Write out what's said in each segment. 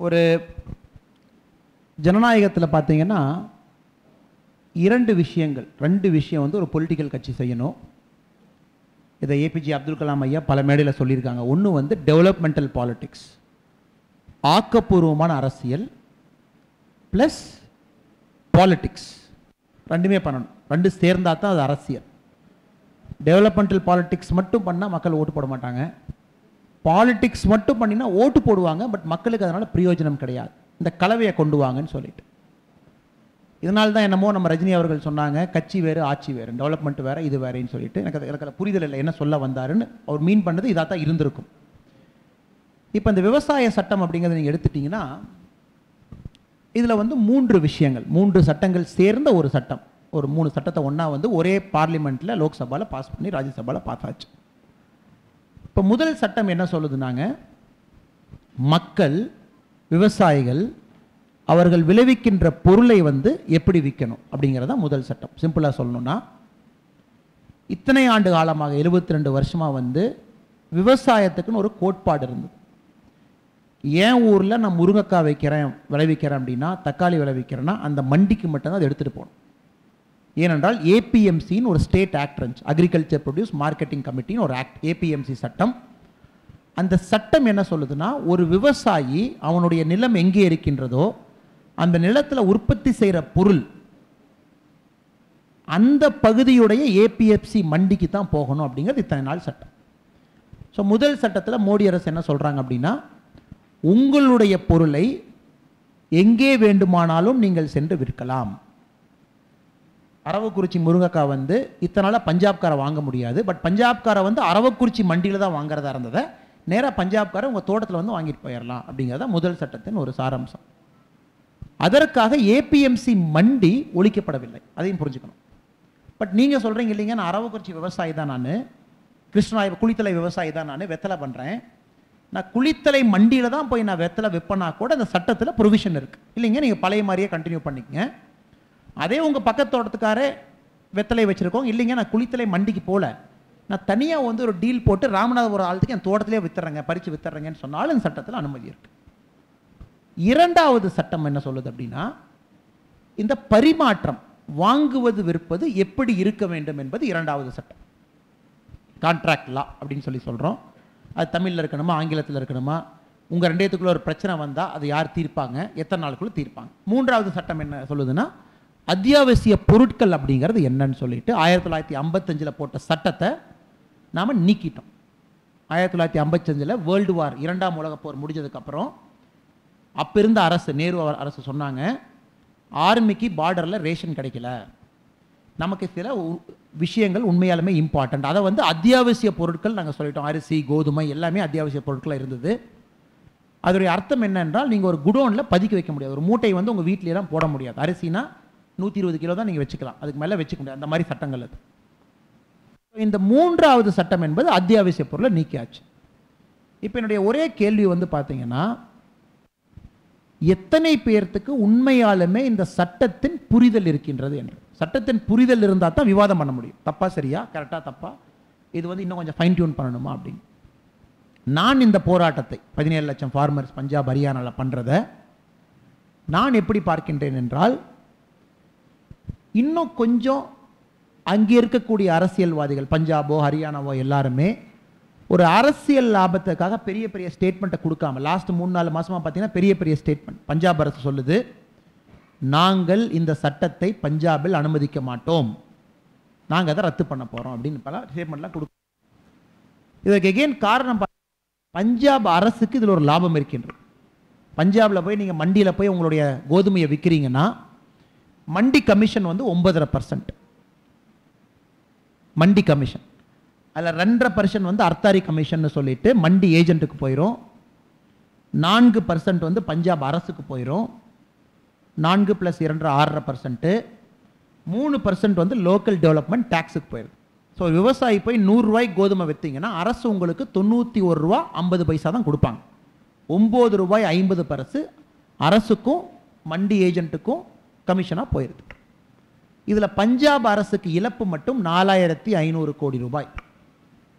ஒரு ஜனநாயகத்தில் பார்த்தீங்கன்னா இரண்டு விஷயங்கள் ரெண்டு விஷயம் வந்து ஒரு பொலிட்டிக்கல் கட்சி செய்யணும் இதை ஏபிஜே அப்துல் கலாம் ஐயா பல மேடையில் சொல்லியிருக்காங்க ஒன்று வந்து டெவலப்மெண்டல் பாலிடிக்ஸ் ஆக்கப்பூர்வமான அரசியல் ப்ளஸ் பாலிடிக்ஸ் ரெண்டுமே பண்ணணும் ரெண்டு சேர்ந்தா தான் அது அரசியல் டெவலப்மெண்டல் பாலிடிக்ஸ் மட்டும் பண்ணால் மக்கள் ஓட்டு போட மாட்டாங்க பாலிடிக்ஸ் மட்டும் பண்ணினா ஓட்டு போடுவாங்க பட் மக்களுக்கு அதனால் பிரயோஜனம் கிடையாது இந்த கலவையை கொண்டு வாங்கன்னு சொல்லிட்டு இதனால தான் என்னமோ நம்ம ரஜினி அவர்கள் சொன்னாங்க கட்சி வேறு ஆட்சி வேறு டெவலப்மெண்ட் வேறு இது வேறேன்னு சொல்லிட்டு எனக்கு அது- எனக்கு அதில் புரிதல் இல்லை என்ன சொல்ல வந்தாருன்னு அவர் மீன் பண்ணது இதாக தான் இருந்திருக்கும் இப்போ இந்த விவசாய சட்டம் அப்படிங்கிறத நீங்கள் எடுத்துட்டீங்கன்னா இதில் வந்து மூன்று விஷயங்கள் மூன்று சட்டங்கள் சேர்ந்த ஒரு சட்டம் ஒரு மூணு சட்டத்தை ஒன்றா வந்து ஒரே பார்லிமெண்ட்டில் லோக்சபாவில் பாஸ் பண்ணி ராஜ்யசபாவில் பாஸ் ஆச்சு இப்போ முதல் சட்டம் என்ன சொல்லுதுனாங்க மக்கள் விவசாயிகள் அவர்கள் விளைவிக்கின்ற பொருளை வந்து எப்படி விற்கணும் அப்படிங்கிறத முதல் சட்டம் சிம்பிளாக சொல்லணும்னா இத்தனை ஆண்டு காலமாக 72 ரெண்டு வருஷமாக வந்து விவசாயத்துக்குன்னு ஒரு கோட்பாடு இருந்தது என் ஊரில் நான் முருங்கைக்காய் வைக்கிறேன் விளைவிக்கிறேன் அப்படின்னா தக்காளி விளைவிக்கிறேன்னா அந்த மண்டிக்கு மட்டும்தான் அதை எடுத்துகிட்டு போகணும் ஏனென்றால் ஏபிஎம்சின்னு ஒரு ஸ்டேட் ஆக்ட் இருந்துச்சு அக்ரிகல்ச்சர் ப்ரொடியூஸ் மார்க்கெட்டிங் கமிட்டின்னு ஒரு ஆக்ட் ஏபிஎம்சி சட்டம் அந்த சட்டம் என்ன சொல்லுதுன்னா ஒரு விவசாயி அவனுடைய நிலம் எங்கே இருக்கின்றதோ அந்த நிலத்தில் உற்பத்தி செய்கிற பொருள் அந்த பகுதியுடைய ஏபிஎஃப்சி மண்டிக்கு தான் போகணும் அப்படிங்கிறது இத்தனை நாள் சட்டம் ஸோ முதல் சட்டத்தில் மோடி அரசு என்ன சொல்கிறாங்க அப்படின்னா உங்களுடைய பொருளை எங்கே வேண்டுமானாலும் நீங்கள் சென்று விற்கலாம் அரவக்குறிச்சி முருங்கைக்காய் வந்து இத்தனை நாளாக பஞ்சாப்காரை வாங்க முடியாது பட் பஞ்சாப்காரை வந்து அரவக்குறிச்சி மண்டியில் தான் வாங்குறதா இருந்ததை நேராக பஞ்சாப்காரை உங்கள் தோட்டத்தில் வந்து வாங்கிட்டு போயிடலாம் அப்படிங்கிறத முதல் சட்டத்தின் ஒரு சாராம்சம் அதற்காக ஏபிஎம்சி மண்டி ஒழிக்கப்படவில்லை அதையும் புரிஞ்சுக்கணும் பட் நீங்கள் சொல்கிறீங்க இல்லைங்க நான் அரவக்குறிச்சி விவசாயி தான் நான் கிருஷ்ணாய குளித்தலை விவசாயி தான் நான் வெத்தலை பண்ணுறேன் நான் குளித்தலை மண்டியில் தான் போய் நான் வெத்தலை விற்பனா கூட அந்த சட்டத்தில் ப்ரொவிஷன் இருக்குது இல்லைங்க நீங்கள் பழைய மாதிரியே கண்டினியூ பண்ணிக்கங்க அதே உங்கள் பக்கத்து தோட்டத்துக்காரே வெத்தலை வச்சுருக்கோம் இல்லைங்க நான் குளித்தலை மண்டிக்கு போகல நான் தனியாக வந்து ஒரு டீல் போட்டு ராமநாதபுரம் ஆளுக்கு என் தோட்டத்திலே வித்துறேங்க பறித்து வித்துறேங்கன்னு சொன்னாலும் இந்த சட்டத்தில் அனுமதி இருக்குது இரண்டாவது சட்டம் என்ன சொல்லுது அப்படின்னா இந்த பரிமாற்றம் வாங்குவது விற்பது எப்படி இருக்க வேண்டும் என்பது இரண்டாவது சட்டம் கான்ட்ராக்ட் லா அப்படின்னு சொல்லி சொல்கிறோம் அது தமிழில் இருக்கணுமா ஆங்கிலத்தில் இருக்கணுமா உங்கள் ரெண்டேத்துக்குள்ள ஒரு பிரச்சனை வந்தால் அதை யார் தீர்ப்பாங்க எத்தனை நாளுக்குள்ள தீர்ப்பாங்க மூன்றாவது சட்டம் என்ன சொல்லுதுன்னா அத்தியாவசிய பொருட்கள் அப்படிங்கிறது என்னன்னு சொல்லிட்டு ஆயிரத்தி தொள்ளாயிரத்தி ஐம்பத்தஞ்சில் போட்ட சட்டத்தை நாம் நீக்கிட்டோம் ஆயிரத்தி தொள்ளாயிரத்தி ஐம்பத்தஞ்சில் வேர்ல்டு வார் இரண்டாம் உலகப் போர் முடிஞ்சதுக்கப்புறம் அப்போ இருந்த அரசு நேரு அவர் அரசு சொன்னாங்க ஆர்மிக்கு பார்டரில் ரேஷன் கிடைக்கல நமக்கு சில உ- விஷயங்கள் உண்மையாலுமே இம்பார்ட்டண்ட் அதை வந்து அத்தியாவசிய பொருட்கள் நாங்கள் சொல்லிட்டோம் அரிசி கோதுமை எல்லாமே அத்தியாவசிய பொருட்களாக இருந்தது அதோடைய அர்த்தம் என்னென்றால் நீங்கள் ஒரு குடோனில் பதுக்கி வைக்க முடியாது ஒரு மூட்டை வந்து உங்கள் வீட்டிலலாம் போட முடியாது அரிசினா நூற்றி இருபது கிலோ தான் நீங்கள் வச்சுக்கலாம் அதுக்கு மேலே வச்சுக்க முடியாது அந்த மாதிரி சட்டங்கள் அது இந்த மூன்றாவது சட்டம் என்பது அத்தியாவசிய பொருளை நீக்கியாச்சு இப்போ என்னுடைய ஒரே கேள்வி வந்து பார்த்தீங்கன்னா எத்தனை பேர்த்துக்கு உண்மையாலுமே இந்த சட்டத்தின் புரிதல் இருக்கின்றது என்று சட்டத்தின் புரிதல் இருந்தால் தான் விவாதம் பண்ண முடியும் தப்பா சரியா கரெக்டாக தப்பா இது வந்து இன்னும் கொஞ்சம் ஃபைன் டியூன் பண்ணணுமா அப்படின்னு நான் இந்த போராட்டத்தை பதினேழு லட்சம் ஃபார்மர்ஸ் பஞ்சாப் ஹரியானாவில் பண்ணுறத நான் எப்படி பார்க்கின்றேன் என்றால் இன்னும் கொஞ்சம் அங்கே இருக்கக்கூடிய அரசியல்வாதிகள் பஞ்சாபோ ஹரியானாவோ எல்லாருமே ஒரு அரசியல் லாபத்துக்காக பெரிய பெரிய ஸ்டேட்மெண்ட்டை கொடுக்காம லாஸ்ட் மூணு நாலு மாசமா பார்த்தீங்கன்னா பெரிய பெரிய ஸ்டேட்மெண்ட் பஞ்சாப் அரசு சொல்லுது நாங்கள் இந்த சட்டத்தை பஞ்சாபில் அனுமதிக்க மாட்டோம் நாங்கள் அதை ரத்து பண்ண போகிறோம் அப்படின்னு பல ஸ்டேட்மெண்ட்லாம் கொடுக்கும் இதற்கு எகெயின் காரணம் பா- பஞ்சாப் அரசுக்கு இதில் ஒரு லாபம் இருக்கின்றது பஞ்சாபில் போய் நீங்கள் மண்டியில் போய் உங்களுடைய கோதுமையை விற்கிறீங்கன்னா மண்டி கமிஷன் வந்து ஒன்பதரை பர்சன்ட் மண்டி கமிஷன் அதில் ரெண்டரை பர்சன்ட் வந்து அர்த்தாரி கமிஷன் சொல்லிட்டு மண்டி ஏஜென்ட்டுக்கு போயிடும் நான்கு பர்சன்ட் வந்து பஞ்சாப் அரசுக்கு போயிடும் நான்கு ப்ளஸ் இரண்டரை ஆறரை பர்சன்ட்டு மூணு பர்சன்ட் வந்து லோக்கல் டெவலப்மெண்ட் டேக்ஸுக்கு போயிடுது ஸோ விவசாயி போய் நூறுரூவாய்க்கு கோதுமை விற்றீங்கன்னா அரசு உங்களுக்கு தொண்ணூற்றி ஒரு ரூபா ஐம்பது பைசா தான் கொடுப்பாங்க ஒம்பது ரூபாய் ஐம்பது பரசு அரசுக்கும் மண்டி ஏஜென்ட்டுக்கும் கமிஷனாக போயிடுது இதில் பஞ்சாப் அரசுக்கு இழப்பு மட்டும் நாலாயிரத்தி ஐநூறு கோடி ரூபாய்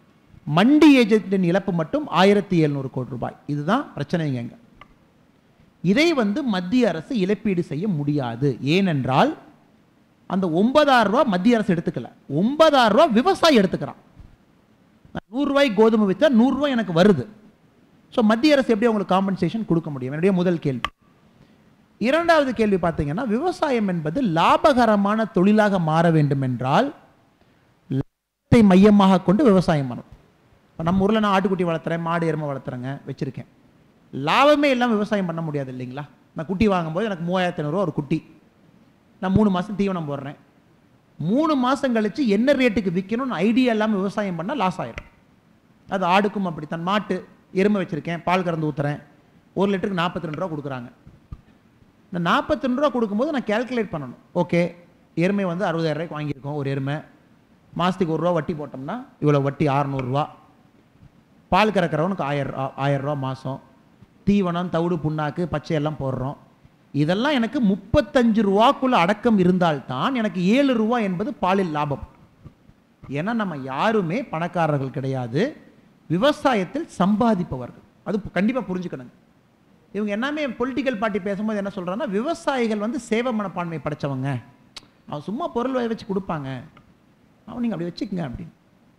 மண்டி ஏஜென்ட்டின் இழப்பு மட்டும் ஆயிரத்தி எழுநூறு கோடி ரூபாய் இதுதான் பிரச்சனைங்க இங்க. இதை வந்து மத்திய அரசு இழப்பீடு செய்ய முடியாது ஏனென்றால் அந்த ஒன்பதாயிரம் ரூபா மத்திய அரசு எடுத்துக்கல ஒன்பதாயிரம் ரூபா விவசாயி எடுத்துக்கிறான் நான் நூறுரூவாய்க்கு கோதுமை விற்றா நூறுரூவா எனக்கு வருது ஸோ மத்திய அரசு எப்படி உங்களுக்கு காம்பன்சேஷன் கொடுக்க முடியும் என்னுடைய முதல் கேள்வி இரண்டாவது கேள்வி பார்த்தீங்கன்னா விவசாயம் என்பது லாபகரமான தொழிலாக மாற வேண்டும் என்றால் லாபத்தை மையமாக கொண்டு விவசாயம் பண்ணணும் இப்போ நம்ம ஊரில் நான் ஆட்டுக்குட்டி வளர்த்துறேன் மாடு எருமை வளர்த்துறேங்க வச்சுருக்கேன் லாபமே இல்லாமல் விவசாயம் பண்ண முடியாது இல்லைங்களா நான் குட்டி வாங்கும்போது எனக்கு மூவாயிரத்தி ஐநூறுரூவா ஒரு குட்டி நான் மூணு மாதம் தீவனம் போடுறேன் மூணு மாதம் கழித்து என்ன ரேட்டுக்கு விற்கணும்னு ஐடியா இல்லாமல் விவசாயம் பண்ணால் லாஸ் ஆயிடும் அது ஆடுக்கும் அப்படித்தான் மாட்டு எருமை வச்சுருக்கேன் பால் கறந்து ஊற்றுறேன் ஒரு லிட்டருக்கு நாற்பத்தி ரெண்டு ரூபா கொடுக்குறாங்க இந்த நாற்பத்தி ரெண்டு ரூபா கொடுக்கும்போது நான் கேல்குலேட் பண்ணணும் ஓகே எருமை வந்து அறுபதாயிரம் ரூபாய்க்கு வாங்கியிருக்கோம் ஒரு எருமை மாதத்துக்கு ஒரு ரூபா வட்டி போட்டோம்னா இவ்வளோ வட்டி அறநூறுரூவா பால் கறக்கிறவனுக்கு ஆயிரம் ஆயிரம் ரூபா மாதம் தீவனம் தவிடு புண்ணாக்கு பச்சையெல்லாம் போடுறோம் இதெல்லாம் எனக்கு முப்பத்தஞ்சு ரூபாக்குள்ள அடக்கம் இருந்தால்தான் எனக்கு ஏழு ரூபா என்பது பாலில் லாபம் ஏன்னா நம்ம யாருமே பணக்காரர்கள் கிடையாது விவசாயத்தில் சம்பாதிப்பவர்கள் அது கண்டிப்பாக புரிஞ்சுக்கணுங்க இவங்க எல்லாமே பொலிட்டிக்கல் பார்ட்டி பேசும்போது என்ன சொல்கிறாங்கன்னா விவசாயிகள் வந்து சேவை மனப்பான்மை படைச்சவங்க அவன் சும்மா பொருள் வச்சு கொடுப்பாங்க அவன் நீங்கள் அப்படி வச்சுக்கங்க அப்படின்னு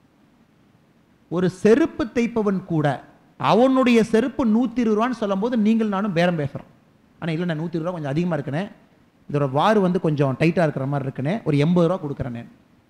ஒரு செருப்பு தைப்பவன் கூட அவனுடைய செருப்பு நூற்றி இருபது ரூபான்னு சொல்லும்போது நீங்கள் நானும் பேரம் பேசுகிறோம் ஆனால் இல்லை நான் நூற்றி ரூபா கொஞ்சம் அதிகமாக இருக்கனே இதோட வாறு வந்து கொஞ்சம் டைட்டாக இருக்கிற மாதிரி இருக்குனே ஒரு எண்பது ரூபா கொடுக்குறேனே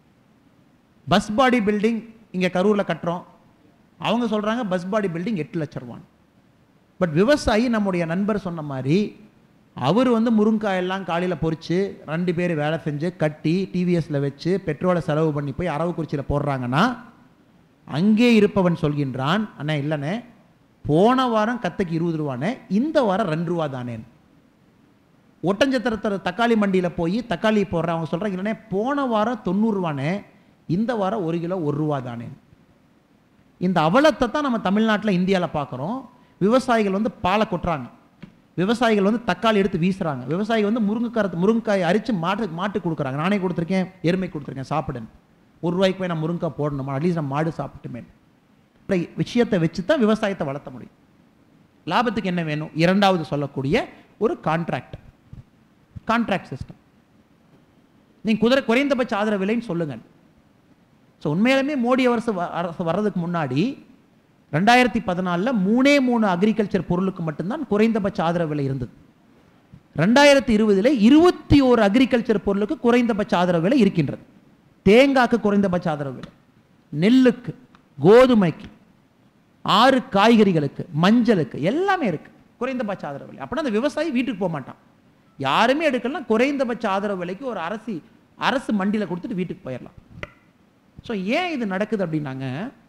பஸ் பாடி பில்டிங் இங்கே கரூரில் கட்டுறோம் அவங்க சொல்கிறாங்க பஸ் பாடி பில்டிங் எட்டு லட்ச ரூபான்னு பட் விவசாயி நம்முடைய நண்பர் சொன்ன மாதிரி அவர் வந்து முருங்காயெல்லாம் காலையில் பொறிச்சு ரெண்டு பேர் வேலை செஞ்சு கட்டி டிவிஎஸில் வச்சு பெட்ரோலை செலவு பண்ணி போய் அரவக்குறிச்சியில் போடுறாங்கன்னா அங்கே இருப்பவன் சொல்கின்றான் அண்ணே இல்லைண்ணே போன வாரம் கத்தைக்கு இருபது ரூபானே இந்த வாரம் ரெண்டு ரூபா தானே ஒட்டஞ்சத்திரத்தர் தக்காளி மண்டியில் போய் தக்காளி போடுறேன் அவங்க சொல்கிறாங்க இல்லைண்ணே போன வாரம் தொண்ணூறுரூவானே இந்த வாரம் ஒரு கிலோ ஒரு ரூபா தானே இந்த அவலத்தை தான் நம்ம தமிழ்நாட்டில் இந்தியாவில் பார்க்குறோம் விவசாயிகள் வந்து பாலை கொட்டுறாங்க விவசாயிகள் வந்து தக்காளி எடுத்து வீசுறாங்க விவசாயிகள் வந்து முருங்கைக்காரத்து முருங்கைக்காய் அரிச்சு மாட்டு மாட்டுக்கு கொடுக்குறாங்க நானே கொடுத்துருக்கேன் எருமை கொடுத்துருக்கேன் சாப்பிடுன்னு ஒரு ரூபாய்க்கு போய் நான் முருங்கைக்காய் போடணுமா அட்லீஸ்ட் நான் மாடு சாப்பிட்டுமே இப்படி விஷயத்தை வச்சு தான் விவசாயத்தை வளர்த்த முடியும் லாபத்துக்கு என்ன வேணும் இரண்டாவது சொல்லக்கூடிய ஒரு கான்ட்ராக்ட் கான்ட்ராக்ட் சிஸ்டம் நீங்கள் குதிரை குறைந்தபட்ச ஆதரவு விலைன்னு சொல்லுங்கள் ஸோ உண்மையிலுமே மோடி அரசு வ- அரசு வர்றதுக்கு முன்னாடி ரெண்டாயிரத்தி பதினாலில் மூணே மூணு அக்ரிகல்ச்சர் பொருளுக்கு மட்டும்தான் குறைந்தபட்ச ஆதரவு விலை இருந்தது ரெண்டாயிரத்தி இருபதில் இருபத்தி ஓரு அக்ரிகல்ச்சர் பொருளுக்கு குறைந்தபட்ச ஆதரவு விலை இருக்கின்றது தேங்காய்க்கு குறைந்தபட்ச ஆதரவு விலை நெல்லுக்கு கோதுமைக்கு ஆறு காய்கறிகளுக்கு மஞ்சளுக்கு எல்லாமே இருக்கு குறைந்தபட்ச ஆதரவு விலை அப்படின்னா அந்த விவசாயி வீட்டுக்கு போக மாட்டான் யாருமே எடுக்கலாம் குறைந்தபட்ச ஆதரவு விலைக்கு ஒரு அரசு அரசு மண்டியில் கொடுத்துட்டு வீட்டுக்கு போயிடலாம் ஸோ ஏன் இது நடக்குது அப்படின்னாங்க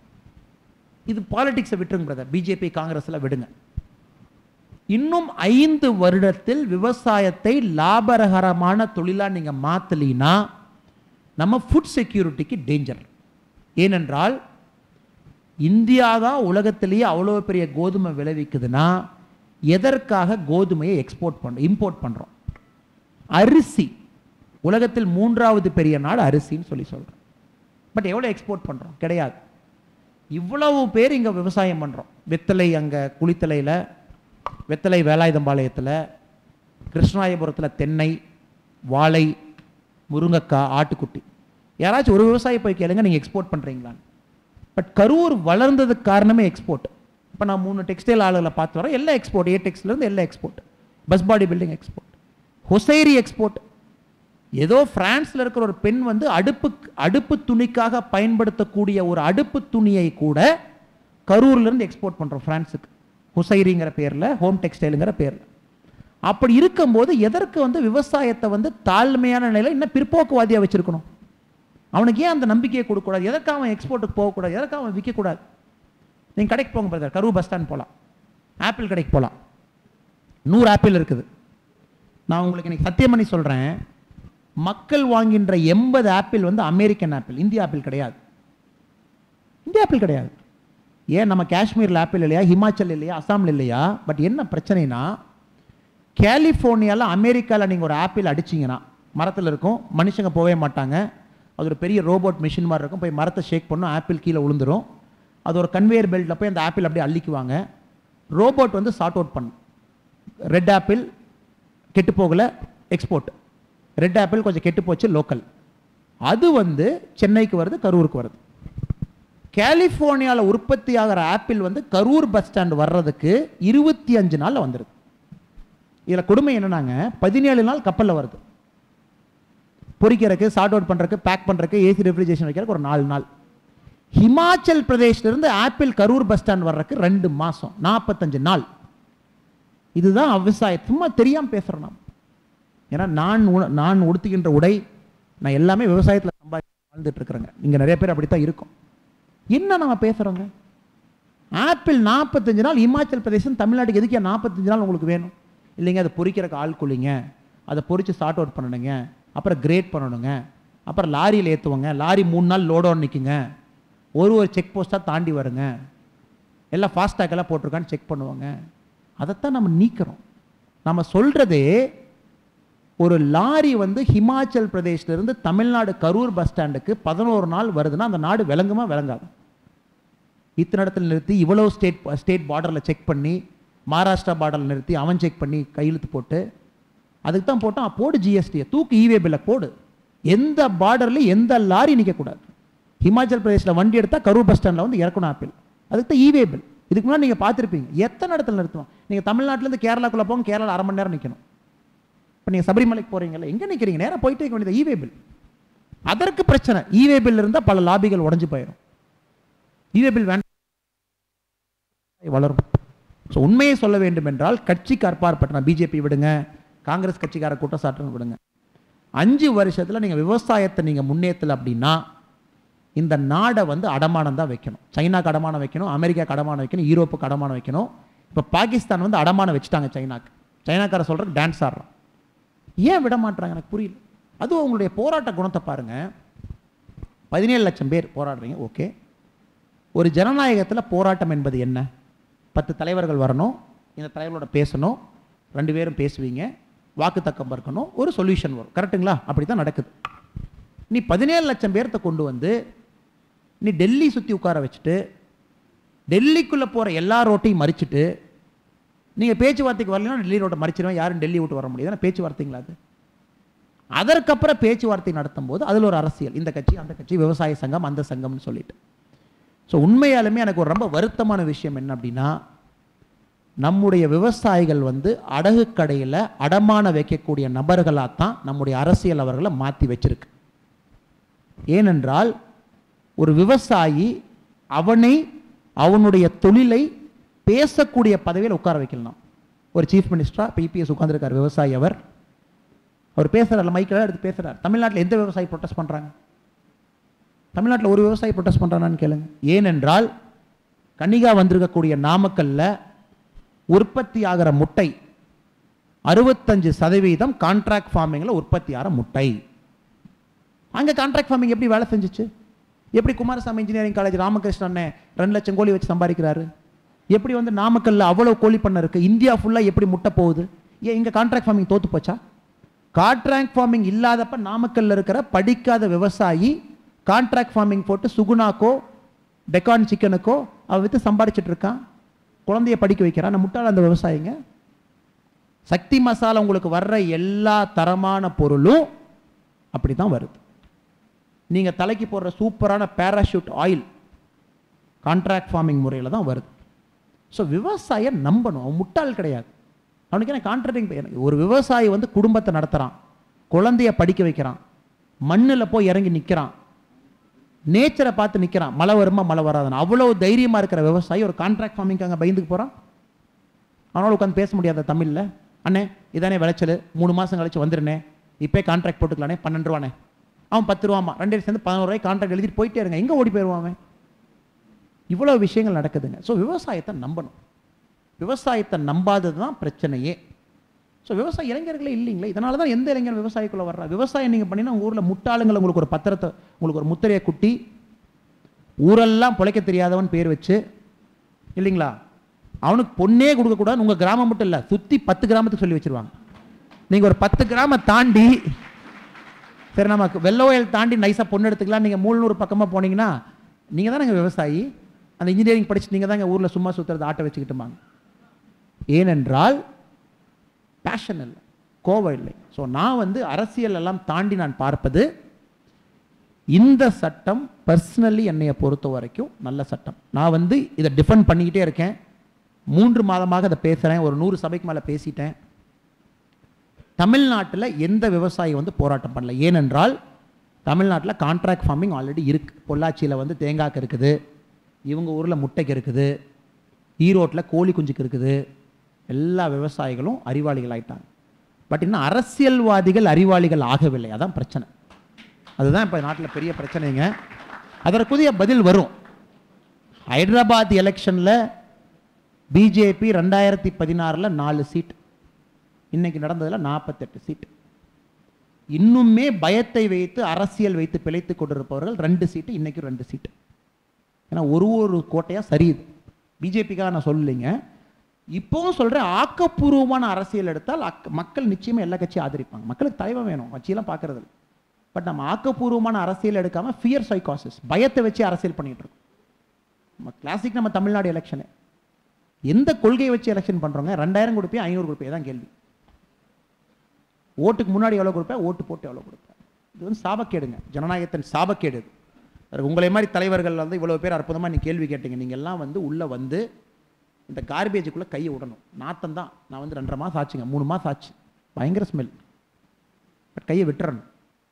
இது பாலிடிக்ஸை விட்டுருங்க பிரதர் பிஜேபி காங்கிரஸில் விடுங்க இன்னும் ஐந்து வருடத்தில் விவசாயத்தை லாபகரமான தொழிலாக நீங்கள் மாற்றலினா நம்ம ஃபுட் செக்யூரிட்டிக்கு டேஞ்சர் ஏனென்றால் இந்தியா தான் உலகத்திலேயே அவ்வளோ பெரிய கோதுமை விளைவிக்குதுன்னா எதற்காக கோதுமையை எக்ஸ்போர்ட் பண்ணுறோம் இம்போர்ட் பண்ணுறோம் அரிசி உலகத்தில் மூன்றாவது பெரிய நாடு அரிசின்னு சொல்லி சொல்கிறோம் பட் எவ்வளோ எக்ஸ்போர்ட் பண்ணுறோம் கிடையாது இவ்வளவு பேர் இங்கே விவசாயம் பண்ணுறோம் வெத்தலை அங்கே குளித்தலையில் வெத்தலை வேலாயுதம்பாளையத்தில் கிருஷ்ணாயபுரத்தில் தென்னை வாழை முருங்கைக்காய் ஆட்டுக்குட்டி யாராச்சும் ஒரு விவசாயி போய் கேளுங்க நீங்கள் எக்ஸ்போர்ட் பண்ணுறீங்களான்னு பட் கரூர் வளர்ந்ததுக்கு காரணமே எக்ஸ்போர்ட் இப்போ நான் மூணு டெக்ஸ்டைல் ஆளுகளை பார்த்து வரேன் எல்லாம் எக்ஸ்போர்ட் ஏ டெக்ஸ்லேருந்து எல்லாம் export bus body building export hosiery export ஏதோ பிரான்ஸ்ல இருக்கிற ஒரு பெண் வந்து அடுப்பு அடுப்பு துணிக்காக பயன்படுத்தக்கூடிய ஒரு அடுப்பு துணியை கூட கரூர்ல இருந்து எக்ஸ்போர்ட் பண்றோம் பிரான்ஸுக்கு ஹுசைரிங்கிற பேர்ல ஹோம் டெக்ஸ்டைலுங்கிற பேர்ல அப்படி இருக்கும்போது எதற்கு வந்து விவசாயத்தை வந்து தாழ்மையான நிலையில இன்னும் பிற்போக்குவாதியா வச்சிருக்கணும் அவனுக்கு ஏன் அந்த நம்பிக்கையை கொடுக்கக்கூடாது எதற்கு அவன் எக்ஸ்போர்ட்டுக்கு போகக்கூடாது எதற்கு அவன் விற்கக்கூடாது நீங்கள் கடைக்கு போங்க பிரதர் கரூர் பஸ் ஸ்டாண்ட் போகலாம் ஆப்பிள் கடைக்கு போகலாம் நூறு ஆப்பிள் இருக்குது நான் உங்களுக்கு இன்னைக்கு சத்தியம் பண்ணி சொல்கிறேன் மக்கள் வாங்கின்ற எண்பது ஆப்பிள் வந்து அமெரிக்கன் ஆப்பிள் இந்திய ஆப்பிள் கிடையாது இந்திய ஆப்பிள் கிடையாது ஏன் நம்ம காஷ்மீரில் ஆப்பிள் இல்லையா ஹிமாச்சல் இல்லையா அசாமில் இல்லையா பட் என்ன பிரச்சனைனா கலிஃபோர்னியாவில் அமெரிக்காவில் நீங்கள் ஒரு ஆப்பிள் அடிச்சீங்கன்னா மரத்தில் இருக்கும் மனுஷங்க போகவே மாட்டாங்க அது ஒரு பெரிய ரோபோட் மிஷின் மாதிரி இருக்கும் போய் மரத்தை ஷேக் பண்ணும் ஆப்பிள் கீழே விழுந்துரும் அது ஒரு கன்வேயர் பெல்ட்டில் போய் அந்த ஆப்பிள் அப்படியே அள்ளிக்குவாங்க ரோபோட் வந்து சார்ட் அவுட் பண்ணும் ரெட் ஆப்பிள் கெட்டு போகல எக்ஸ்போர்ட் ரெட் ஆப்பிள் கொஞ்சம் கெட்டு போச்சு லோக்கல் அது வந்து சென்னைக்கு வருது கரூருக்கு வருது கலிஃபோர்னியாவில் உற்பத்தி ஆகிற ஆப்பிள் வந்து கரூர் பஸ் ஸ்டாண்ட் வர்றதுக்கு இருபத்தி அஞ்சு நாளில் வந்துடுது இதில் கொடுமை என்னன்னாங்க பதினேழு நாள் கப்பலில் வருது பொரிக்கிறதுக்கு சார்ட் அவுட் பண்ணுறதுக்கு பேக் பண்ணுறதுக்கு ஏசி ரெஃப்ரிஜரேஷன் வைக்கிறதுக்கு ஒரு நாலு நாள் ஹிமாச்சல் பிரதேஷ்லேருந்து ஆப்பிள் கரூர் பஸ் ஸ்டாண்ட் வர்றதுக்கு ரெண்டு மாதம் நாற்பத்தஞ்சு நாள் இதுதான் விவசாயம் சும்மா தெரியாமல் பேசுகிறேன் நான் ஏன்னா நான் உண- நான் உடுத்துகின்ற உடை நான் எல்லாமே விவசாயத்தில் சம்பாதி வாழ்ந்துட்டு இருக்கிறேங்க இங்கே நிறைய பேர் அப்படித்தான் இருக்கும் என்ன நம்ம பேசுகிறோங்க ஆப்பிள் நாற்பத்தஞ்சு நாள் இமாச்சல் பிரதேசம் தமிழ்நாட்டுக்கு எதுக்கு நாற்பத்தஞ்சு நாள் உங்களுக்கு வேணும் இல்லைங்க அதை பொரிக்கிறக்கு ஆள் கூலிங்க அதை பொரிச்சு சார்ட் அவுட் பண்ணணுங்க அப்புறம் கிரேட் பண்ணணுங்க அப்புறம் லாரியில் ஏற்றுவாங்க லாரி மூணு நாள் லோடோன்னு நிற்குங்க ஒரு ஒரு செக் போஸ்ட்டாக தாண்டி வருங்க எல்லாம் ஃபாஸ்டாக் எல்லாம் போட்டிருக்கான்னு செக் பண்ணுவாங்க அதைத்தான் நம்ம நீக்கிறோம் நம்ம சொல்கிறதே ஒரு லாரி வந்து ஹிமாச்சல் பிரதேஷ்ல இருந்து தமிழ்நாடு கரூர் பஸ் ஸ்டாண்டுக்கு பதினோரு நாள் வருதுன்னா அந்த நாடு விளங்குமா விளங்காது இத்தனை இடத்துல நிறுத்தி இவ்வளோ ஸ்டேட் ஸ்டேட் பார்டரில் செக் பண்ணி மகாராஷ்டிரா பார்டரில் நிறுத்தி அவன் செக் பண்ணி கையெழுத்து போட்டு அதுக்கு தான் போட்டான் போடு ஜிஎஸ்டியை தூக்கு இவே பில்லை போடு எந்த பார்டர்லையும் எந்த லாரி நிற்கக்கூடாது ஹிமாச்சல் பிரதேசில் வண்டி எடுத்தால் கரூர் பஸ் ஸ்டாண்டில் வந்து இறக்கணும் ஆப்பிள் அதுக்கு தான் இவே பில் இதுக்கு முன்னாடி நீங்கள் பார்த்துருப்பீங்க எத்தனை இடத்துல நிறுத்துவோம் நீங்கள் தமிழ்நாட்டிலேருந்து கேரளாக்குள்ளே போங்க கேரளா அரை மணி நேரம் நிற்கணும் இப்போ நீங்கள் சபரிமலைக்கு போகிறீங்கல்ல எங்கே நிற்கிறீங்க நேராக போயிட்டே இருக்க வேண்டியது இவே பில் அதற்கு பிரச்சனை இவே பில் இருந்தால் பல லாபிகள் உடஞ்சு போயிடும் இவே பில் வேண்டாம் வளரும் ஸோ உண்மையை சொல்ல வேண்டும் என்றால் கட்சிக்கு அற்பாற்பட்ட பிஜேபி விடுங்க காங்கிரஸ் கட்சிக்கார குற்றச்சாட்டுன்னு விடுங்க அஞ்சு வருஷத்தில் நீங்கள் விவசாயத்தை நீங்கள் முன்னேற்றல அப்படின்னா இந்த நாடை வந்து அடமானம் தான் வைக்கணும் சைனாக்கு அடமானம் வைக்கணும் அமெரிக்காக்கு அடமானம் வைக்கணும் யூரோப்புக்கு அடமானம் வைக்கணும் இப்போ பாகிஸ்தான் வந்து அடமானம் வச்சுட்டாங்க சைனாக்கு சைனாக்கார சொல்கிறக்கு டான்ஸ் ஆடுறான் ஏன் விட மாட்றாங்க எனக்கு புரியல அதுவும் உங்களுடைய போராட்ட குணத்தை பாருங்க பதினேழு லட்சம் பேர் போராடுறீங்க ஓகே ஒரு ஜனநாயகத்தில் போராட்டம் என்பது என்ன பத்து தலைவர்கள் வரணும் இந்த தலைவர்களோட பேசணும் ரெண்டு பேரும் பேசுவீங்க வாக்கு தக்கம் இருக்கணும் ஒரு சொல்யூஷன் வரும் கரெக்ட்டுங்களா அப்படி தான் நடக்குது நீ பதினேழு லட்சம் பேர்த்த கொண்டு வந்து நீ டெல்லி சுற்றி உட்கார வச்சுட்டு டெல்லிக்குள்ளே போகிற எல்லா ரோட்டையும் மறிச்சிட்டு நீங்கள் பேச்சுவார்த்தைக்கு வரலைன்னா டெல்லி ரோட்டை மறிச்சிருவேன் யாரும் டெல்லி விட்டு வர முடியாது பேச்சுவார்த்தைங்களா அது அதற்கப்புறம் பேச்சுவார்த்தை நடத்தும் போது அதில் ஒரு அரசியல் இந்த கட்சி அந்த கட்சி விவசாய சங்கம் அந்த சங்கம்னு சொல்லிட்டு ஸோ உண்மையாலுமே எனக்கு ஒரு ரொம்ப வருத்தமான விஷயம் என்ன அப்படின்னா நம்முடைய விவசாயிகள் வந்து அடகு கடையில் அடமான வைக்கக்கூடிய நபர்களாக தான் நம்முடைய அரசியல் அவர்களை மாற்றி வச்சிருக்கு ஏனென்றால் ஒரு விவசாயி அவனை அவனுடைய தொழிலை பேசக்கூடிய பதவியில் உட்கார வைக்கலாம் ஒரு சீஃப் மினிஸ்டரா இப்போ இபிஎஸ் உட்கார்ந்திருக்கார் விவசாயி அவர் அவர் பேசுகிறார் மைக்கில் எடுத்து பேசுகிறார் தமிழ்நாட்டில் எந்த விவசாயி ப்ரொட்டஸ்ட் பண்ணுறாங்க தமிழ்நாட்டில் ஒரு விவசாயி ப்ரொட்டஸ்ட் பண்ணுறானான்னு கேளுங்க ஏனென்றால் கன்னிகா வந்திருக்கக்கூடிய நாமக்கல்ல உற்பத்தி ஆகிற முட்டை அறுபத்தஞ்சு சதவீதம் கான்ட்ராக்ட் ஃபார்மிங்கில் உற்பத்தி ஆகிற முட்டை அங்கே கான்ட்ராக்ட் ஃபார்மிங் எப்படி வேலை செஞ்சுச்சு எப்படி குமாரசாமி இன்ஜினியரிங் காலேஜ் ராமகிருஷ்ணன் ரெண்டு லட்சம் கோழி வச்சு சம்பாதிக்கிறாரு எப்படி வந்து நாமக்கல்ல அவ்வளோ கோழி பண்ண இருக்கு இந்தியா ஃபுல்லாக எப்படி முட்டை போகுது ஏன் இங்கே கான்ட்ராக்ட் ஃபார்மிங் தோத்து போச்சா கான்ட்ராக்ட் ஃபார்மிங் இல்லாதப்ப நாமக்கல்ல இருக்கிற படிக்காத விவசாயி கான்ட்ராக்ட் ஃபார்மிங் போட்டு சுகுணாக்கோ டெக்கான் சிக்கனுக்கோ அவன் வித்து சம்பாதிச்சிட்டு இருக்கான் குழந்தைய படிக்க வைக்கிறான் நான் முட்டாள் அந்த விவசாயிங்க சக்தி மசாலா உங்களுக்கு வர்ற எல்லா தரமான பொருளும் அப்படி தான் வருது நீங்கள் தலைக்கு போடுற சூப்பரான பேராஷூட் ஆயில் கான்ட்ராக்ட் ஃபார்மிங் முறையில் தான் வருது ஸோ விவசாயம் நம்பணும் அவன் முட்டாள் கிடையாது அவனுக்கு என்ன கான்ட்ராக்டிங் ஒரு விவசாயி வந்து குடும்பத்தை நடத்துகிறான் குழந்தைய படிக்க வைக்கிறான் மண்ணில் போய் இறங்கி நிற்கிறான் நேச்சரை பார்த்து நிற்கிறான் மழை வருமா மழை வராதுன்னு அவ்வளோ தைரியமாக இருக்கிற விவசாயி ஒரு கான்ட்ராக்ட் ஃபார்மிங்க்கு அங்கே பயந்துக்கு போகிறான் அவனால் உட்காந்து பேச முடியாத தமிழில் அண்ணே இதானே விளைச்சல் மூணு மாதம் கழிச்சு வந்துருண்ணே இப்போ கான்ட்ராக்ட் போட்டுக்கலானே பன்னெண்டு ரூபானே அவன் பத்து ரூபாமா ரெண்டு பேரும் சேர்ந்து பதினோரு ரூபாய் கான்ட்ராக்ட் எழுதிட்டு போயிட்டே இருங்க எங்கே ஓடி போயிடுவான் அவன் இவ்வளோ விஷயங்கள் நடக்குதுங்க ஸோ விவசாயத்தை நம்பணும் விவசாயத்தை நம்பாதது தான் பிரச்சனையே ஸோ விவசாய இளைஞர்களே இல்லைங்களே இதனால தான் எந்த இளைஞர் விவசாயிக்குள்ளே வர்றா விவசாயம் நீங்கள் பண்ணினா உங்கள் ஊரில் முட்டாளுங்களை உங்களுக்கு ஒரு பத்திரத்தை உங்களுக்கு ஒரு முத்திரையை குட்டி ஊரெல்லாம் பிழைக்க தெரியாதவன் பேர் வச்சு இல்லைங்களா அவனுக்கு பொண்ணே கொடுக்கக்கூடாது உங்கள் கிராமம் மட்டும் இல்லை சுற்றி பத்து கிராமத்துக்கு சொல்லி வச்சிருவாங்க நீங்கள் ஒரு பத்து கிராமம் தாண்டி சரி நமக்கு வெள்ள வயல் தாண்டி நைஸாக பொண்ணு எடுத்துக்கலாம் நீங்கள் மூழ்நூறு பக்கமாக போனீங்கன்னா நீங்கள் தானே விவசாயி அந்த இன்ஜினியரிங் படிச்சு நீங்கள் தாங்க ஊரில் சும்மா சுற்றுறது ஆட்டை வச்சுக்கிட்டுமாங்க ஏனென்றால் பேஷன் இல்லை கோபம் இல்லை ஸோ நான் வந்து அரசியல் எல்லாம் தாண்டி நான் பார்ப்பது இந்த சட்டம் பர்சனலி என்னைய பொறுத்த வரைக்கும் நல்ல சட்டம் நான் வந்து இதை டிஃபெண்ட் பண்ணிக்கிட்டே இருக்கேன் மூன்று மாதமாக இதை பேசுகிறேன் ஒரு நூறு சபைக்கு மேலே பேசிட்டேன் தமிழ்நாட்டில் எந்த விவசாயி வந்து போராட்டம் பண்ணல ஏனென்றால் தமிழ்நாட்டில் கான்ட்ராக்ட் ஃபார்மிங் ஆல்ரெடி இருக்கு பொள்ளாச்சியில் வந்து தேங்காய்க்கு இருக்குது இவங்க ஊரில் முட்டைக்கு இருக்குது ஈரோட்டில் கோழி குஞ்சுக்கு இருக்குது எல்லா விவசாயிகளும் அறிவாளிகள் ஆயிட்டாங்க பட் இன்னும் அரசியல்வாதிகள் அறிவாளிகள் ஆகவில்லை அதான் பிரச்சனை அதுதான் இப்போ நாட்டில் பெரிய பிரச்சனைங்க அதற்குரிய பதில் வரும் ஹைதராபாத் எலெக்ஷனில் பிஜேபி ரெண்டாயிரத்தி பதினாறில் நாலு சீட் இன்னைக்கு நடந்ததில் நாற்பத்தெட்டு சீட் இன்னுமே பயத்தை வைத்து அரசியல் வைத்து பிழைத்து கொண்டிருப்பவர்கள் ரெண்டு சீட்டு இன்னைக்கு ரெண்டு சீட்டு ஏன்னா ஒரு ஒரு கோட்டையாக சரியுது பிஜேபிக்காக நான் சொல்லலைங்க இப்போவும் சொல்கிறேன் ஆக்கப்பூர்வமான அரசியல் எடுத்தால் அக் மக்கள் நிச்சயமாக எல்லா கட்சியும் ஆதரிப்பாங்க மக்களுக்கு தலைவன் வேணும் கட்சியெல்லாம் பார்க்கறது இல்ல. பட் நம்ம ஆக்கப்பூர்வமான அரசியல் எடுக்காமல் ஃபியர் சைக்காசிஸ் பயத்தை வச்சு அரசியல் பண்ணிட்டு இருக்கோம் நம்ம கிளாசிக் நம்ம தமிழ்நாடு எலெக்ஷனு எந்த கொள்கையை வச்சு எலெக்ஷன் பண்ணுறோங்க ரெண்டாயிரம் கொடுப்பே ஐநூறு கொடுப்பே தான் கேள்வி ஓட்டுக்கு முன்னாடி எவ்வளோ கொடுப்பேன் ஓட்டு போட்டு எவ்வளோ கொடுப்பேன் இது வந்து சாபக்கேடுங்க ஜனநாயகத்தின் சாபக்கேடு இது. அது உங்களை மாதிரி தலைவர்கள் வந்து இவ்வளோ பேர் அற்புதமாக நீ கேள்வி கேட்டீங்க நீங்கள் எல்லாம் வந்து உள்ளே வந்து இந்த கார்பேஜுக்குள்ளே கையை விடணும் நாத்தம் தான் நான் வந்து ரெண்டரை மாதம் ஆச்சுங்க மூணு மாதம் ஆச்சு பயங்கர ஸ்மெல் பட் கையை விட்டுறணும்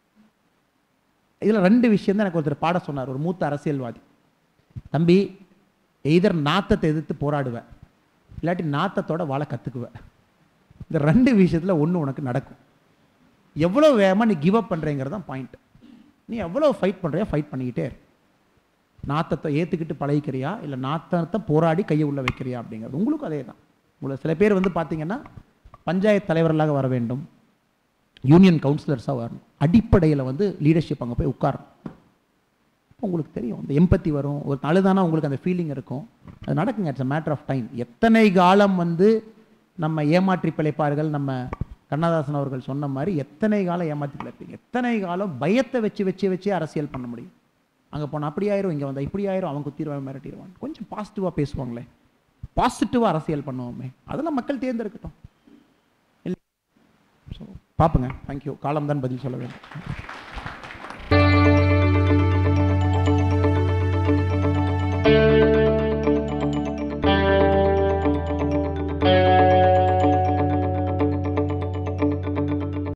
இதில் ரெண்டு விஷயம் தான் எனக்கு ஒருத்தர் பாட சொன்னார் ஒரு மூத்த அரசியல்வாதி தம்பி எய்தர் நாத்தத்தை எதிர்த்து போராடுவேன் இல்லாட்டி நாத்தத்தோட வாழ கற்றுக்குவேன் இந்த ரெண்டு விஷயத்தில் ஒன்று உனக்கு நடக்கும் எவ்வளோ வேகமாக நீ கிவ் அப் பண்ணுறேங்கிறது தான் பாயிண்ட் நீ எவ்வளோ ஃபைட் பண்ணுறியா ஃபைட் பண்ணிக்கிட்டே இரு நாத்தத்தை ஏற்றுக்கிட்டு பழகிக்கிறியா இல்லை நாத்தத்தை போராடி கையை உள்ள வைக்கிறியா அப்படிங்கிறது உங்களுக்கும் அதே தான் உங்களை சில பேர் வந்து பார்த்தீங்கன்னா பஞ்சாயத்து தலைவர்களாக வர வேண்டும் யூனியன் கவுன்சிலர்ஸாக வரணும் அடிப்படையில் வந்து லீடர்ஷிப் அங்கே போய் உட்காரணும் அப்போ உங்களுக்கு தெரியும் இந்த எம்பத்தி வரும் ஒரு அழுதானா உங்களுக்கு அந்த ஃபீலிங் இருக்கும் அது நடக்குங்க it's a matter of time எத்தனை காலம் வந்து நம்ம ஏமாற்றி பிழைப்பார்கள் நம்ம கண்ணதாசன் அவர்கள் சொன்ன மாதிரி எத்தனை காலம் ஏமாற்றி பிழைப்பீங்க எத்தனை காலம் பயத்தை வச்சு வச்சு வச்சு அரசியல் பண்ண முடியும் அங்கே போனால் அப்படி ஆயிரும் இங்கே வந்தால் இப்படி ஆயிரும் அவங்க குத்திடுவாங்க மிரட்டிடுவாங்க கொஞ்சம் பாசிட்டிவாக பேசுவாங்களே பாசிட்டிவாக அரசியல் பண்ணுவோமே அதெல்லாம் மக்கள் தேர்ந்தெடுக்கட்டும் இல்லை ஸோ பார்ப்போங்க தேங்க்யூ காலம் தான் பதில் சொல்ல வேண்டும்